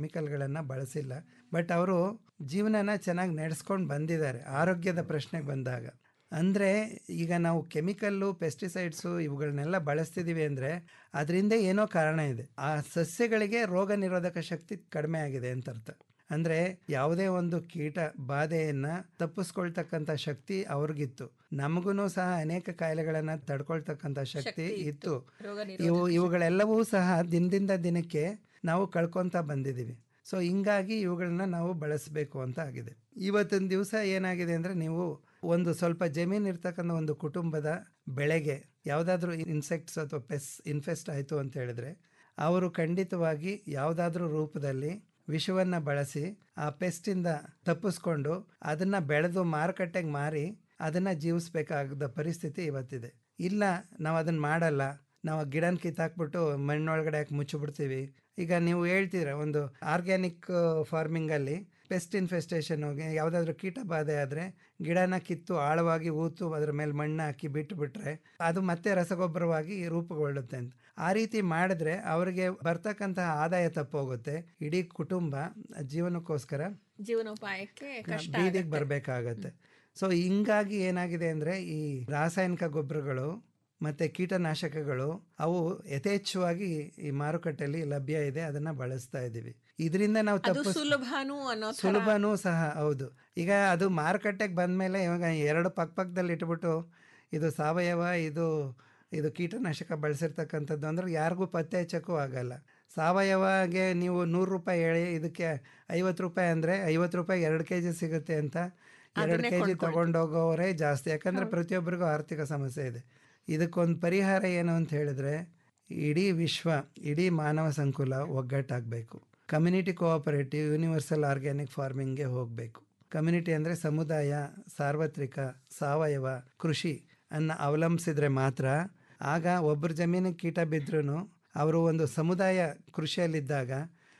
ಕೆಮಿಕಲ್ಗಳನ್ನು ಬಳಸಿಲ್ಲ ಬಟ್ ಅವರು ಜೀವನನ ಚೆನ್ನಾಗಿ ನಡೆಸ್ಕೊಂಡು ಬಂದಿದ್ದಾರೆ ಆರೋಗ್ಯದ ಪ್ರಶ್ನೆಗೆ ಬಂದಾಗ ಅಂದರೆ ಈಗ ನಾವು ಕೆಮಿಕಲ್ಲು ಪೆಸ್ಟಿಸೈಡ್ಸು ಇವುಗಳನ್ನೆಲ್ಲ ಬಳಸ್ತಿದ್ದೀವಿ ಅಂದರೆ ಅದರಿಂದ ಏನೋ ಕಾರಣ ಇದೆ ಆ ಸಸ್ಯಗಳಿಗೆ ರೋಗ ನಿರೋಧಕ ಶಕ್ತಿ ಕಡಿಮೆ ಆಗಿದೆ ಅಂತ ಅರ್ಥ ಅಂದರೆ ಯಾವುದೇ ಒಂದು ಕೀಟ ಬಾಧೆಯನ್ನು ತಪ್ಪಿಸ್ಕೊಳ್ತಕ್ಕಂಥ ಶಕ್ತಿ ಅವ್ರಿಗಿತ್ತು ನಮಗೂ ಸಹ ಅನೇಕ ಕಾಯಿಲೆಗಳನ್ನು ತಡ್ಕೊಳ್ತಕ್ಕಂಥ ಶಕ್ತಿ ಇತ್ತು ಇವು ಇವುಗಳೆಲ್ಲವೂ ಸಹ ದಿನದಿಂದ ದಿನಕ್ಕೆ ನಾವು ಕಳ್ಕೊತ ಬಂದಿದ್ದೀವಿ ಸೊ ಹಿಂಗಾಗಿ ಇವುಗಳನ್ನ ನಾವು ಬಳಸಬೇಕು ಅಂತ ಆಗಿದೆ ಇವತ್ತಿನ ದಿವಸ ಏನಾಗಿದೆ ಅಂದರೆ ನೀವು ಒಂದು ಸ್ವಲ್ಪ ಜಮೀನು ಇರ್ತಕ್ಕಂಥ ಒಂದು ಕುಟುಂಬದ ಬೆಳೆಗೆ ಯಾವುದಾದ್ರೂ ಇನ್ಸೆಕ್ಟ್ಸ್ ಅಥವಾ ಪೆಸ್ ಇನ್ಫೆಸ್ಟ್ ಆಯಿತು ಅಂತ ಹೇಳಿದ್ರೆ ಅವರು ಖಂಡಿತವಾಗಿ ಯಾವುದಾದ್ರೂ ರೂಪದಲ್ಲಿ ವಿಷವನ್ನು ಬಳಸಿ ಆ ಪೆಸ್ಟಿಂದ ತಪ್ಪಿಸ್ಕೊಂಡು ಅದನ್ನು ಬೆಳೆದು ಮಾರುಕಟ್ಟೆಗೆ ಮಾರಿ ಅದನ್ನು ಜೀವಿಸ್ಬೇಕಾದ ಪರಿಸ್ಥಿತಿ ಇವತ್ತಿದೆ ಇಲ್ಲ ನಾವು ಅದನ್ನು ಮಾಡಲ್ಲ ನಾವು ಆ ಗಿಡನ ಕಿತ್ತಾಕ್ಬಿಟ್ಟು ಮಣ್ಣೊಳಗಡೆ ಹಾಕಿ ಮುಚ್ಚಿಬಿಡ್ತೀವಿ ಈಗ ನೀವು ಹೇಳ್ತೀರ ಒಂದು ಆರ್ಗ್ಯಾನಿಕ್ ಫಾರ್ಮಿಂಗಲ್ಲಿ ಪೆಸ್ಟ್ ಇನ್ಫೆಸ್ಟೇಷನ್ ಹೋಗಿ ಯಾವುದಾದ್ರೂ ಕೀಟ ಬಾಧೆ ಆದರೆ ಗಿಡನ ಕಿತ್ತು ಆಳವಾಗಿ ಊತು ಅದ್ರ ಮೇಲೆ ಮಣ್ಣು ಹಾಕಿ ಬಿಟ್ಟು ಬಿಟ್ರೆ ಅದು ಮತ್ತೆ ರಸಗೊಬ್ಬರವಾಗಿ ರೂಪುಗೊಳ್ಳುತ್ತೆ ಅಂತ ಆ ರೀತಿ ಮಾಡಿದ್ರೆ ಅವರಿಗೆ ಬರ್ತಕ್ಕಂತಹ ಆದಾಯ ತಪ್ಪೋಗುತ್ತೆ ಇಡೀ ಕುಟುಂಬ ಜೀವನಕ್ಕೋಸ್ಕರ ಜೀವನೋಪಾಯಕ್ಕೆ ಕಷ್ಟ ಬೀದಿಗೆ ಬರಬೇಕಾಗತ್ತೆ ಸೊ ಹಿಂಗಾಗಿ ಏನಾಗಿದೆ ಅಂದರೆ ಈ ರಾಸಾಯನಿಕ ಗೊಬ್ಬರಗಳು ಮತ್ತು ಕೀಟನಾಶಕಗಳು ಅವು ಯಥೇಚ್ಛವಾಗಿ ಈ ಮಾರುಕಟ್ಟೆಯಲ್ಲಿ ಲಭ್ಯ ಇದೆ ಅದನ್ನು ಬಳಸ್ತಾ ಇದ್ದೀವಿ ಇದರಿಂದ ನಾವು ಅದು ತಪ್ಪು ಸುಲಭನೂ ಅನ್ನೋ ಥರ ಸುಲಭನೂ ಸಹ ಹೌದು ಈಗ ಅದು ಮಾರುಕಟ್ಟೆಗೆ ಬಂದಮೇಲೆ ಇವಾಗ ಎರಡು ಪಕ್ಕ ಪಕ್ಕದಲ್ಲಿ ಇಟ್ಬಿಟ್ಟು ಇದು ಸಾವಯವ ಇದು ಇದು ಕೀಟನಾಶಕ ಬಳಸಿರ್ತಕ್ಕಂಥದ್ದು ಅಂದ್ರೆ ಯಾರಿಗೂ ಪತ್ತೆ ಹಚ್ಚಕ್ಕೂ ಆಗಲ್ಲ ಸಾವಯವಗೆ ನೀವು ನೂರು ರೂಪಾಯಿ ಹೇಳಿ ಇದಕ್ಕೆ ಐವತ್ತು ರೂಪಾಯಿ ಅಂದರೆ ಐವತ್ತು ರೂಪಾಯಿ ಎರಡು ಕೆ ಜಿ ಸಿಗುತ್ತೆ ಅಂತ ಎರಡು ಕೆ ಜಿ ತೊಗೊಂಡೋಗೋರೇ ಜಾಸ್ತಿ ಯಾಕಂದರೆ ಪ್ರತಿಯೊಬ್ಬರಿಗೂ ಆರ್ಥಿಕ ಸಮಸ್ಯೆ ಇದೆ ಇದಕ್ಕೊಂದು ಪರಿಹಾರ ಏನು ಅಂತ ಹೇಳಿದ್ರೆ ಇಡೀ ವಿಶ್ವ ಇಡೀ ಮಾನವ ಸಂಕುಲ ಒಗ್ಗಟ್ಟಾಗಬೇಕು ಕಮ್ಯುನಿಟಿ ಕೋಆಪರೇಟಿವ್ ಯೂನಿವರ್ಸಲ್ ಆರ್ಗ್ಯಾನಿಕ್ ಫಾರ್ಮಿಂಗ್ಗೆ ಹೋಗಬೇಕು ಕಮ್ಯುನಿಟಿ ಅಂದರೆ ಸಮುದಾಯ ಸಾರ್ವತ್ರಿಕ ಸಾವಯವ ಕೃಷಿ ಅನ್ನು ಅವಲಂಬಿಸಿದ್ರೆ ಮಾತ್ರ ಆಗ ಒಬ್ಬರ ಜಮೀನಿಗೆ ಕೀಟ ಬಿದ್ರೂ ಅವರು ಒಂದು ಸಮುದಾಯ ಕೃಷಿಯಲ್ಲಿದ್ದಾಗ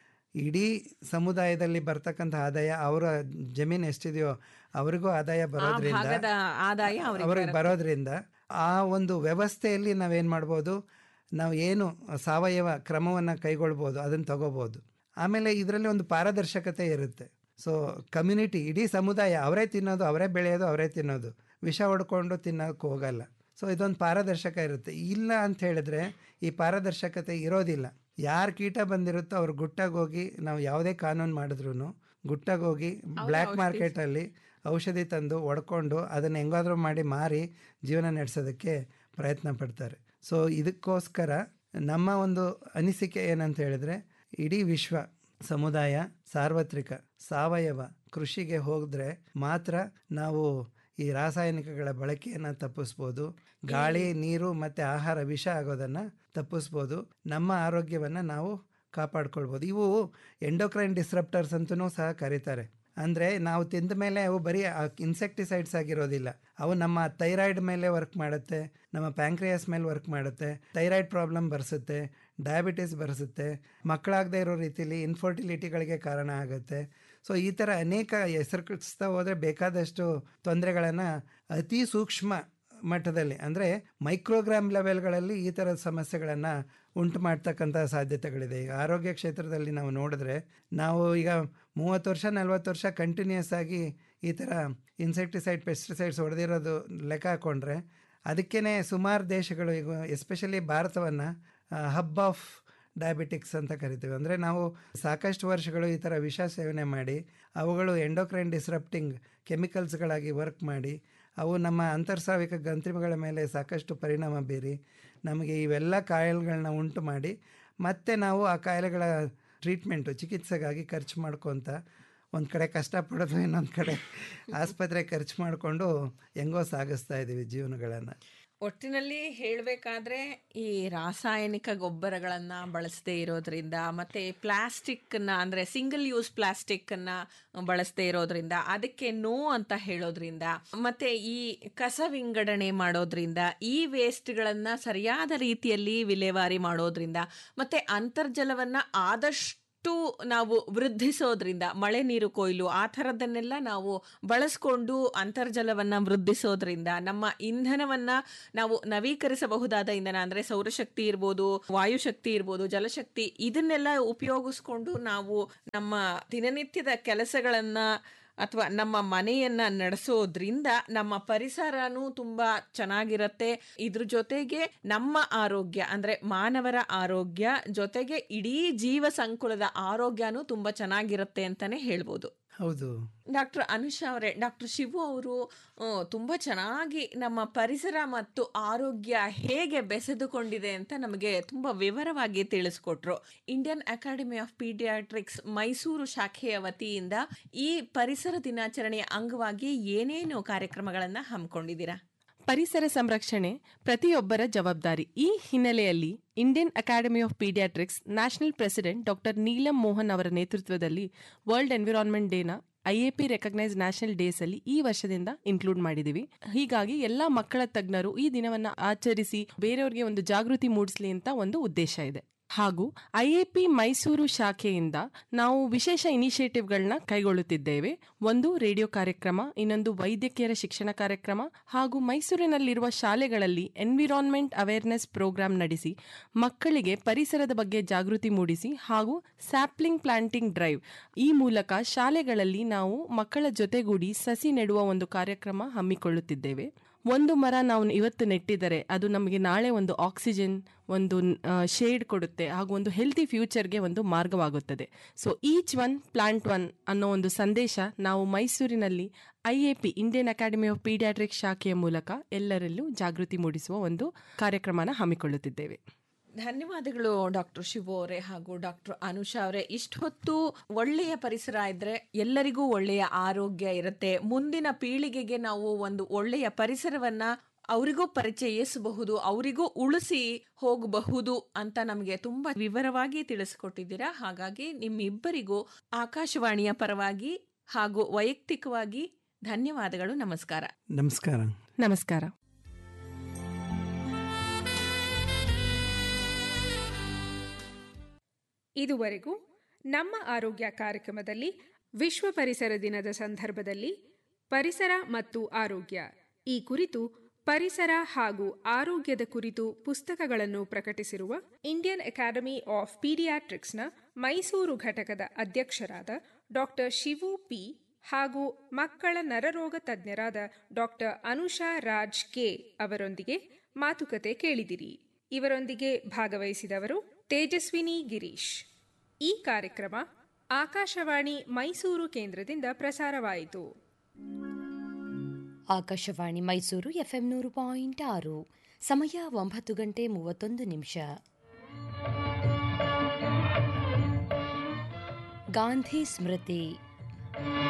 ಇಡೀ ಸಮುದಾಯದಲ್ಲಿ ಬರ್ತಕ್ಕಂಥ ಆದಾಯ ಅವರ ಜಮೀನು ಎಷ್ಟಿದೆಯೋ ಅವರಿಗೂ ಆದಾಯ ಬರೋದ್ರಿಂದ ಭಾಗದ ಆದಾಯ ಅವ್ರಿಗೆ ಅವ್ರಿಗೆ ಬರೋದ್ರಿಂದ ಆ ಒಂದು ವ್ಯವಸ್ಥೆಯಲ್ಲಿ ನಾವೇನು ಮಾಡ್ಬೋದು ನಾವು ಏನು ಸಾವಯವ ಕ್ರಮವನ್ನು ಕೈಗೊಳ್ಬೋದು ಅದನ್ನು ತಗೋಬೋದು ಆಮೇಲೆ ಇದರಲ್ಲಿ ಒಂದು ಪಾರದರ್ಶಕತೆ ಇರುತ್ತೆ ಸೊ ಕಮ್ಯುನಿಟಿ ಇಡೀ ಸಮುದಾಯ ಅವರೇ ತಿನ್ನೋದು ಅವರೇ ಬೆಳೆಯೋದು ಅವರೇ ತಿನ್ನೋದು ವಿಷ ಹೊಡ್ಕೊಂಡು ತಿನ್ನೋಕೆ ಹೋಗಲ್ಲ ಸೊ ಇದೊಂದು ಪಾರದರ್ಶಕ ಇರುತ್ತೆ ಇಲ್ಲ ಅಂತ ಹೇಳಿದ್ರೆ ಈ ಪಾರದರ್ಶಕತೆ ಇರೋದಿಲ್ಲ ಯಾರು ಕೀಟ ಬಂದಿರುತ್ತೋ ಅವ್ರು ಗುಟ್ಟಾಗಿ ಹೋಗಿ ನಾವು ಯಾವುದೇ ಕಾನೂನು ಮಾಡಿದ್ರು ಗುಟ್ಟಾಗಿ ಹೋಗಿ ಬ್ಲ್ಯಾಕ್ ಮಾರ್ಕೆಟಲ್ಲಿ ಔಷಧಿ ತಂದು ಒಡ್ಕೊಂಡು ಅದನ್ನು ಹೆಂಗಾದ್ರೂ ಮಾಡಿ ಮಾರಿ ಜೀವನ ನಡೆಸೋದಕ್ಕೆ ಪ್ರಯತ್ನ ಪಡ್ತಾರೆ ಸೊ ಇದಕ್ಕೋಸ್ಕರ ನಮ್ಮ ಒಂದು ಅನಿಸಿಕೆ ಏನಂತ ಹೇಳಿದ್ರೆ ಇಡೀ ವಿಶ್ವ ಸಮುದಾಯ ಸಾರ್ವತ್ರಿಕ ಸಾವಯವ ಕೃಷಿಗೆ ಹೋದ್ರೆ ಮಾತ್ರ ನಾವು ಈ ರಾಸಾಯನಿಕಗಳ ಬಳಕೆಯನ್ನು ತಪ್ಪಿಸ್ಬೋದು ಗಾಳಿ ನೀರು ಮತ್ತು ಆಹಾರ ವಿಷ ಆಗೋದನ್ನು ತಪ್ಪಿಸ್ಬೋದು ನಮ್ಮ ಆರೋಗ್ಯವನ್ನು ನಾವು ಕಾಪಾಡ್ಕೊಳ್ಬೋದು ಇವು ಎಂಡೋಕ್ರೈನ್ ಡಿಸ್ರಪ್ಟರ್ಸ್ ಅಂತಲೂ ಸಹ ಕರೀತಾರೆ ಅಂದರೆ ನಾವು ತಿಂದ ಮೇಲೆ ಅವು ಬರೀ ಇನ್ಸೆಕ್ಟಿಸೈಡ್ಸ್ ಆಗಿರೋದಿಲ್ಲ ಅವು ನಮ್ಮ ಥೈರಾಯ್ಡ್ ಮೇಲೆ ವರ್ಕ್ ಮಾಡುತ್ತೆ ನಮ್ಮ ಪ್ಯಾಂಕ್ರಿಯಾಸ್ ಮೇಲೆ ವರ್ಕ್ ಮಾಡುತ್ತೆ ಥೈರಾಯ್ಡ್ ಪ್ರಾಬ್ಲಮ್ ಬರ್ಸುತ್ತೆ ಡಯಾಬಿಟಿಸ್ ಬರ್ಸುತ್ತೆ ಮಕ್ಕಳಾಗದೇ ಇರೋ ರೀತಿಲಿ ಇನ್ಫರ್ಟಿಲಿಟಿಗಳಿಗೆ ಕಾರಣ ಆಗುತ್ತೆ ಸೊ ಈ ಥರ ಅನೇಕ ಹೆಸರುಸ್ತಾ ಹೋದರೆ ಬೇಕಾದಷ್ಟು ತೊಂದರೆಗಳನ್ನು ಅತಿ ಸೂಕ್ಷ್ಮ ಮಟ್ಟದಲ್ಲಿ ಅಂದರೆ ಮೈಕ್ರೋಗ್ರಾಮ್ ಲೆವೆಲ್ಗಳಲ್ಲಿ ಈ ಥರದ ಸಮಸ್ಯೆಗಳನ್ನು ಉಂಟು ಮಾಡ್ತಕ್ಕಂಥ ಸಾಧ್ಯತೆಗಳಿದೆ ಈಗ ಆರೋಗ್ಯ ಕ್ಷೇತ್ರದಲ್ಲಿ ನಾವು ನೋಡಿದ್ರೆ ನಾವು ಈಗ ಮೂವತ್ತು ವರ್ಷ ನಲ್ವತ್ತು ವರ್ಷ ಕಂಟಿನ್ಯೂಸ್ ಆಗಿ ಈ ಥರ ಇನ್ಸೆಕ್ಟಿಸೈಡ್ ಪೆಸ್ಟಿಸೈಡ್ಸ್ ಹೊಡೆದಿರೋದು ಲೆಕ್ಕ ಹಾಕ್ಕೊಂಡ್ರೆ ಅದಕ್ಕೇ ಸುಮಾರು ದೇಶಗಳು ಈಗ ಎಸ್ಪೆಷಲಿ ಭಾರತವನ್ನು ಹಬ್ ಆಫ್ ಡಯಾಬಿಟಿಕ್ಸ್ ಅಂತ ಕರಿತೀವಿ ಅಂದರೆ ನಾವು ಸಾಕಷ್ಟು ವರ್ಷಗಳು ಈ ಥರ ವಿಷ ಸೇವನೆ ಮಾಡಿ ಅವುಗಳು ಎಂಡೋಕ್ರೈನ್ ಡಿಸ್ರಪ್ಟಿಂಗ್ ಕೆಮಿಕಲ್ಸ್ಗಳಾಗಿ ವರ್ಕ್ ಮಾಡಿ ಅವು ನಮ್ಮ ಅಂತರ್ಸಾವಿಕ ಗ್ರಂಥಿಗಳ ಮೇಲೆ ಸಾಕಷ್ಟು ಪರಿಣಾಮ ಬೀರಿ ನಮಗೆ ಇವೆಲ್ಲ ಕಾಯಿಲೆಗಳನ್ನ ಉಂಟು ಮಾಡಿ ಮತ್ತೆ ನಾವು ಆ ಕಾಯಿಲೆಗಳ ಟ್ರೀಟ್ಮೆಂಟು ಚಿಕಿತ್ಸೆಗಾಗಿ ಖರ್ಚು ಮಾಡ್ಕೊತ ಒಂದು ಕಡೆ ಕಷ್ಟಪಡೋದು ಇನ್ನೊಂದು ಕಡೆ ಆಸ್ಪತ್ರೆ ಖರ್ಚು ಮಾಡಿಕೊಂಡು ಹೆಂಗೋ ಸಾಗಿಸ್ತಾ ಇದ್ದೀವಿ ಜೀವನಗಳನ್ನು ಒಟ್ಟಿನಲ್ಲಿ ಹೇಳಬೇಕಾದ್ರೆ ಈ ರಾಸಾಯನಿಕ ಗೊಬ್ಬರಗಳನ್ನು ಬಳಸದೇ ಇರೋದ್ರಿಂದ ಮತ್ತು ಪ್ಲಾಸ್ಟಿಕ್ಕನ್ನು ಅಂದರೆ ಸಿಂಗಲ್ ಯೂಸ್ ಪ್ಲಾಸ್ಟಿಕ್ಕನ್ನು ಬಳಸದೇ ಇರೋದ್ರಿಂದ ಅದಕ್ಕೆ ನೋ ಅಂತ ಹೇಳೋದ್ರಿಂದ ಮತ್ತು ಈ ಕಸ ವಿಂಗಡಣೆ ಮಾಡೋದ್ರಿಂದ ಈ ವೇಸ್ಟ್ಗಳನ್ನು ಸರಿಯಾದ ರೀತಿಯಲ್ಲಿ ವಿಲೇವಾರಿ ಮಾಡೋದ್ರಿಂದ ಮತ್ತು ಅಂತರ್ಜಲವನ್ನು ಆದಷ್ಟು ಇನ್ನಷ್ಟು ನಾವು ವೃದ್ಧಿಸೋದ್ರಿಂದ ಮಳೆ ನೀರು ಕೊಯ್ಲು ಆ ಥರದ್ದನ್ನೆಲ್ಲ ನಾವು ಬಳಸ್ಕೊಂಡು ಅಂತರ್ಜಲವನ್ನ ವೃದ್ಧಿಸೋದ್ರಿಂದ ನಮ್ಮ ಇಂಧನವನ್ನ ನಾವು ನವೀಕರಿಸಬಹುದಾದ ಇಂಧನ ಅಂದ್ರೆ ಸೌರಶಕ್ತಿ ಇರ್ಬೋದು ವಾಯುಶಕ್ತಿ ಇರ್ಬೋದು ಜಲಶಕ್ತಿ ಇದನ್ನೆಲ್ಲ ಉಪಯೋಗಿಸ್ಕೊಂಡು ನಾವು ನಮ್ಮ ದಿನನಿತ್ಯದ ಕೆಲಸಗಳನ್ನ ಅಥವಾ ನಮ್ಮ ಮನೆಯನ್ನ ನಡೆಸೋದ್ರಿಂದ ನಮ್ಮ ಪರಿಸರನೂ ತುಂಬಾ ಚೆನ್ನಾಗಿರತ್ತೆ ಇದ್ರ ಜೊತೆಗೆ ನಮ್ಮ ಆರೋಗ್ಯ ಅಂದ್ರೆ ಮಾನವರ ಆರೋಗ್ಯ ಜೊತೆಗೆ ಇಡೀ ಜೀವ ಸಂಕುಲದ ಆರೋಗ್ಯನೂ ತುಂಬಾ ಚೆನ್ನಾಗಿರುತ್ತೆ ಅಂತಾನೆ ಹೇಳ್ಬೋದು ಹೌದು ಡಾಕ್ಟರ್ ಅನುಷಾ ಅವರೇ ಡಾಕ್ಟರ್ ಶಿವು ಅವರು ಆ, ತುಂಬಾ ಚೆನ್ನಾಗಿ ನಮ್ಮ ಪರಿಸರ ಮತ್ತು ಆರೋಗ್ಯ ಹೇಗೆ ಬೆಸೆದುಕೊಂಡಿದೆ ಅಂತ ನಮಗೆ ತುಂಬಾ ವಿವರವಾಗಿ ತಿಳಿಸ್ಕೊಟ್ರು Indian academy of paediatrics Mysuru ಶಾಖೆಯ ವತಿಯಿಂದ ಈ ಪರಿಸರ ದಿನಾಚರಣೆಯ ಅಂಗವಾಗಿ ಏನೇನು ಕಾರ್ಯಕ್ರಮಗಳನ್ನ ಹಮ್ಮಿಕೊಂಡಿದ್ದೀರಾ ಪರಿಸರ ಸಂರಕ್ಷಣೆ ಪ್ರತಿಯೊಬ್ಬರ ಜವಾಬ್ದಾರಿ ಈ ಹಿನ್ನೆಲೆಯಲ್ಲಿ Indian academy of paediatrics national president doctor Neelam Mohan ಅವರ ನೇತೃತ್ವದಲ್ಲಿ ವರ್ಲ್ಡ್ ಎನ್ವಿರಾನ್ಮೆಂಟ್ ಡೇನ ಐಎಪಿ ರೆಕಗ್ನೈಸ್ ನ್ಯಾಷನಲ್ ಡೇಸ್ ಅಲ್ಲಿ ಈ ವರ್ಷದಿಂದ ಇನ್ಕ್ಲೂಡ್ ಮಾಡಿದೀವಿ ಹೀಗಾಗಿ ಎಲ್ಲಾ ಮಕ್ಕಳ ತಜ್ಞರು ಈ ದಿನವನ್ನ ಆಚರಿಸಿ ಬೇರೆಯವರಿಗೆ ಒಂದು ಜಾಗೃತಿ ಮೂಡಿಸಲಿ ಅಂತ ಒಂದು ಉದ್ದೇಶ ಇದೆ ಹಾಗೂ ಐಎಪಿ ಮೈಸೂರು ಶಾಖೆಯಿಂದ ನಾವು ವಿಶೇಷ ಇನಿಷಿಯೇಟಿವ್ಗಳನ್ನ ಕೈಗೊಳ್ಳುತ್ತಿದ್ದೇವೆ ಒಂದು ರೇಡಿಯೋ ಕಾರ್ಯಕ್ರಮ ಇನ್ನೊಂದು ವೈದ್ಯಕೀಯರ ಶಿಕ್ಷಣ ಕಾರ್ಯಕ್ರಮ ಹಾಗೂ ಮೈಸೂರಿನಲ್ಲಿರುವ ಶಾಲೆಗಳಲ್ಲಿ ಎನ್ವಿರಾನ್ಮೆಂಟ್ ಅವೇರ್ನೆಸ್ ಪ್ರೋಗ್ರಾಂ ನಡೆಸಿ ಮಕ್ಕಳಿಗೆ ಪರಿಸರದ ಬಗ್ಗೆ ಜಾಗೃತಿ ಮೂಡಿಸಿ ಹಾಗೂ ಸ್ಯಾಪ್ಲಿಂಗ್ ಪ್ಲಾಂಟಿಂಗ್ ಡ್ರೈವ್ ಈ ಮೂಲಕ ಶಾಲೆಗಳಲ್ಲಿ ನಾವು ಮಕ್ಕಳ ಜೊತೆಗೂಡಿ ಸಸಿ ನೆಡುವ ಒಂದು ಕಾರ್ಯಕ್ರಮ ಹಮ್ಮಿಕೊಳ್ಳುತ್ತಿದ್ದೇವೆ ಒಂದು ಮರ ನಾವು ಇವತ್ತು ನೆಟ್ಟಿದರೆ ಅದು ನಮಗೆ ನಾಳೆ ಒಂದು ಆಕ್ಸಿಜನ್ ಒಂದು ಶೇಡ್ ಕೊಡುತ್ತೆ ಹಾಗೂ ಒಂದು ಹೆಲ್ತಿ ಫ್ಯೂಚರ್ಗೆ ಒಂದು ಮಾರ್ಗವಾಗುತ್ತದೆ so each one plant one ಅನ್ನೋ ಒಂದು ಸಂದೇಶ ನಾವು ಮೈಸೂರಿನಲ್ಲಿ I A P Indian academy of paediatric ಶಾಖೆಯ ಮೂಲಕ ಎಲ್ಲರಲ್ಲೂ ಜಾಗೃತಿ ಮೂಡಿಸುವ ಒಂದು ಕಾರ್ಯಕ್ರಮನ ಹಮ್ಮಿಕೊಳ್ಳುತ್ತಿದ್ದೇವೆ ಧನ್ಯವಾದಗಳು ಡಾಕ್ಟರ್ ಶಿವು ಅವರೇ ಹಾಗೂ ಡಾಕ್ಟರ್ ಅನುಷಾ ಅವರೇ ಇಷ್ಟೊತ್ತು ಒಳ್ಳೆಯ ಪರಿಸರ ಇದ್ರೆ ಎಲ್ಲರಿಗೂ ಒಳ್ಳೆಯ ಆರೋಗ್ಯ ಇರುತ್ತೆ ಮುಂದಿನ ಪೀಳಿಗೆಗೆ ನಾವು ಒಂದು ಒಳ್ಳೆಯ ಪರಿಸರವನ್ನ ಅವರಿಗೂ ಪರಿಚಯಿಸಬಹುದು ಅವರಿಗೂ ಉಳಿಸಿ ಹೋಗಬಹುದು ಅಂತ ನಮಗೆ ತುಂಬಾ ವಿವರವಾಗಿ ತಿಳಿಸ್ಕೊಟ್ಟಿದ್ದೀರಾ ಹಾಗಾಗಿ ನಿಮ್ಮಿಬ್ಬರಿಗೂ ಆಕಾಶವಾಣಿಯ ಪರವಾಗಿ ಹಾಗೂ ವೈಯಕ್ತಿಕವಾಗಿ ಧನ್ಯವಾದಗಳು ನಮಸ್ಕಾರ ನಮಸ್ಕಾರ ನಮಸ್ಕಾರ ಇದುವರೆಗೂ ನಮ್ಮ ಆರೋಗ್ಯ ಕಾರ್ಯಕ್ರಮದಲ್ಲಿ ವಿಶ್ವ ಪರಿಸರ ದಿನದ ಸಂದರ್ಭದಲ್ಲಿ ಪರಿಸರ ಮತ್ತು ಆರೋಗ್ಯ ಈ ಕುರಿತು ಪರಿಸರ ಹಾಗೂ ಆರೋಗ್ಯದ ಕುರಿತು ಪುಸ್ತಕಗಳನ್ನು ಪ್ರಕಟಿಸಿರುವ ಇಂಡಿಯನ್ ಅಕಾಡೆಮಿ ಆಫ್ ಪೀಡಿಯಾಟ್ರಿಕ್ಸ್ನ ಮೈಸೂರು ಘಟಕದ ಅಧ್ಯಕ್ಷರಾದ ಡಾಕ್ಟರ್ ಶಿವು ಪಿ ಹಾಗೂ ಮಕ್ಕಳ ನರರೋಗ ತಜ್ಞರಾದ ಡಾಕ್ಟರ್ ಅನುಷಾ ರಾಜ್ ಕೆ ಅವರೊಂದಿಗೆ ಮಾತುಕತೆ ಕೇಳಿದಿರಿ ಇವರೊಂದಿಗೆ ಭಾಗವಹಿಸಿದವರು ತೇಜಸ್ವಿನಿ ಗಿರೀಶ್ ಈ ಕಾರ್ಯಕ್ರಮ ಆಕಾಶವಾಣಿ ಮೈಸೂರು ಕೇಂದ್ರದಿಂದ ಪ್ರಸಾರವಾಯಿತು ಆಕಾಶವಾಣಿ ಮೈಸೂರು ಎಫ್ಎಂ ನೂರು ಪಾಯಿಂಟ್ ಆರು ಸಮಯ ಒಂಬತ್ತು ಗಂಟೆ ಮೂವತ್ತೊಂದು ನಿಮಿಷ ಗಾಂಧಿ ಸ್ಮೃತಿ